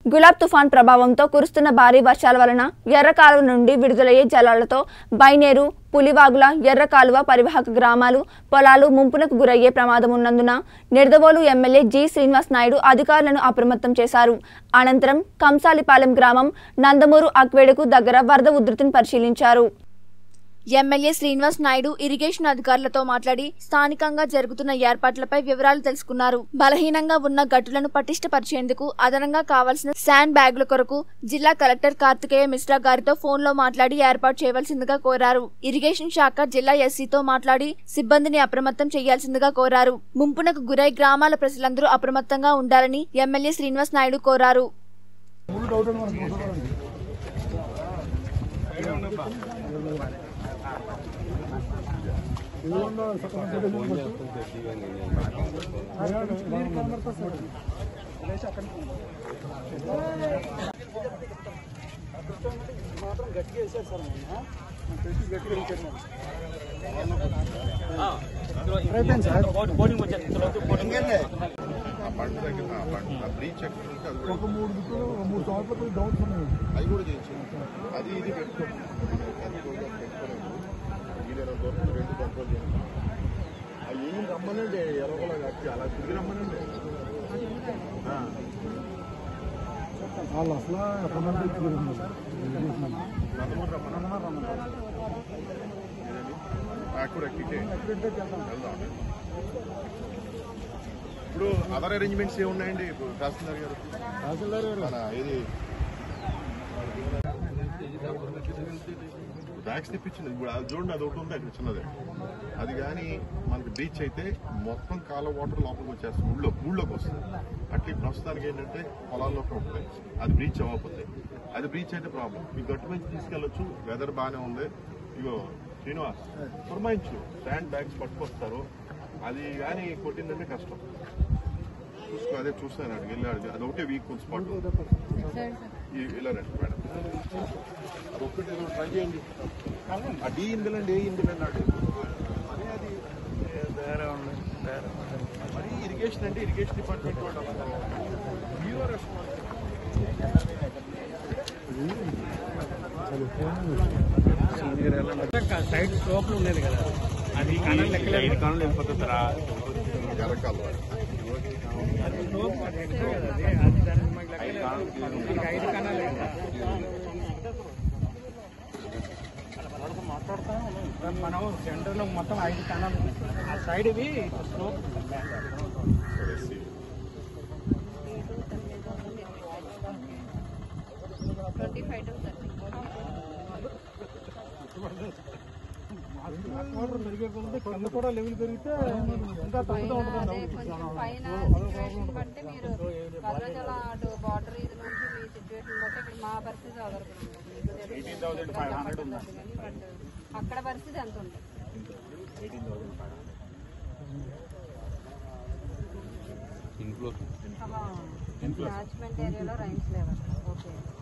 గులాబ్ తుఫాన్ ప్రభావంతో కురుస్తున్న భారీ వర్షాల వలన ఎర్ర కాలువ నుండి విడుదలయ్యే జలాలతో బైనేరు పులివాగుల ఎర్ర కాలువ పరివాహక గ్రామాలు పొలాలు ముంపునకు గురయ్యే ప్రమాదం ఉన్నందున నిడదవోలు ఎమ్మెల్యే జి శ్రీనివాస్ నాయుడు అధికారులను అప్రమత్తం చేశారు అనంతరం కంసాలిపాలెం గ్రామం నందమూరు అక్వేడుకు దగ్గర వరద ఉధృతిని పరిశీలించారు ఎమ్మెల్యే శ్రీనివాస్ నాయుడు ఇరిగేషన్ అధికారులతో మాట్లాడి స్థానికంగా జరుగుతున్న ఏర్పాట్లపై వివరాలు తెలుసుకున్నారు బలహీనంగా ఉన్న గట్టులను పటిష్టపరిచేందుకు అదనంగా కావాల్సిన శాండ్ బ్యాగుల కొరకు జిల్లా కలెక్టర్ కార్తికేయ మిశ్రా గారితో ఫోన్లో మాట్లాడి ఏర్పాటు చేయవలసిందిగా కోరారు ఇరిగేషన్ శాఖ జిల్లా ఎస్సీతో మాట్లాడి సిబ్బందిని అప్రమత్తం చేయాల్సిందిగా కోరారు ముంపునకు గురై గ్రామాల ప్రజలందరూ అప్రమత్తంగా ఉండాలని ఎమ్మెల్యే శ్రీనివాస్ నాయుడు కోరారు ఆ పంట దగ్గర ఆ పంట ఆ బ్రీచ్ ఎక్కడ ఉంటే అది కూడా ఒక మూడు దిక్కులు మూడు చోట్ల డౌట్స్ ఉన్నాయి అది కూడా చేయించాం అది ఇది పెట్టుకోండి అది కూడా పెట్టుకోలేదు వీలైనంత వరకు రెండు కంట్రోల్ చేయండి అవి ఏం రమ్మనండి ఎలగలా కట్టి అలా తిరిగి రమ్మనండి ఆ, వాళ్ళు అసలు ఎక్కడ తిరుగుతున్నారు నందమూరి రమ్మన్నా ఏదండి? నాకు కూడా ఎక్కితే వెళ్దాం ఇప్పుడు అదర్ అరేంజ్మెంట్స్ ఏమున్నాయండి ఇప్పుడు తహసీల్దార్ గారు తహసీల్దార్ గారు మన ఇది బ్యాగ్స్ తెప్పించింది ఇప్పుడు అది చూడండి అది ఒకటి ఉంది అక్కడ చిన్నది అది కానీ మనకి బీచ్ అయితే మొత్తం కాల వాటర్ లోపలికి వచ్చేస్తుంది ఊళ్ళో ఊళ్ళోకి వస్తుంది అట్లా ఈ ప్రస్తుతానికి ఏంటంటే పొలాల్లోకి ఉంటాయి అది బ్రీచ్ అవ్వకపోతే అది బ్రీచ్ అయితే ప్రాబ్లం ఈ గట్టు నుంచి తీసుకెళ్ళొచ్చు వెదర్ బాగానే ఉంది ఇగో శ్రీనివాస్ పురమాయించు శాండ్ బ్యాగ్స్ పట్టుకొస్తారు అది కానీ కొట్టిందంటే కష్టం చూసుకో అదే చూస్తాను అడిగి వెళ్ళాడు అది ఒకటే వీక్ స్పాట్ వెళ్ళారండి మేడం అది ఒక్కటి ఏదో ట్రై చేయండి ఆ డి ఇందులండి ఏ ఇందులు అన్నాడు అదే అది మరి ఇరిగేషన్ అంటే ఇరిగేషన్ డిపార్ట్మెంట్ వాళ్ళు అసలు జీరో రెస్పాన్స్ సైడ్ స్లోప్లు ఉండేది కదా అది కణం లెక్కలేదు ఐదు కణాలు వెళ్ళిపోతుంటారా ఎరకాలు స్లోప్ అది ఎక్స్ట్రా కదా అది. అది దానికి మాకు లెక్కలేదు. ఇంకా ఐదు కణాలు కదా. మనం సెంటర్ లో మొత్తం ఐదు కణాలు ఉన్నాయి. ఆ సైడ్ ఇవి స్లోప్ వాటర్ పెరిగే కొలది కింద కూడా లెవెల్ పెరిగితే ఇంకా తగ్గుతూ ఉంటుంది అదే కొంచెం పైన సిచ్యువేషన్ బట్టి మీరు భద్రాచల అటు బార్డర్ ఇది నుంచి మీ సిచ్యువేషన్ బట్టి ఇక్కడ మా పరిస్థితి అదొకటి అక్కడ పరిస్థితి ఎంత ఉంటుంది క్యాచ్మెంట్ ఏరియాలో రైన్స్ లేవా ఓకే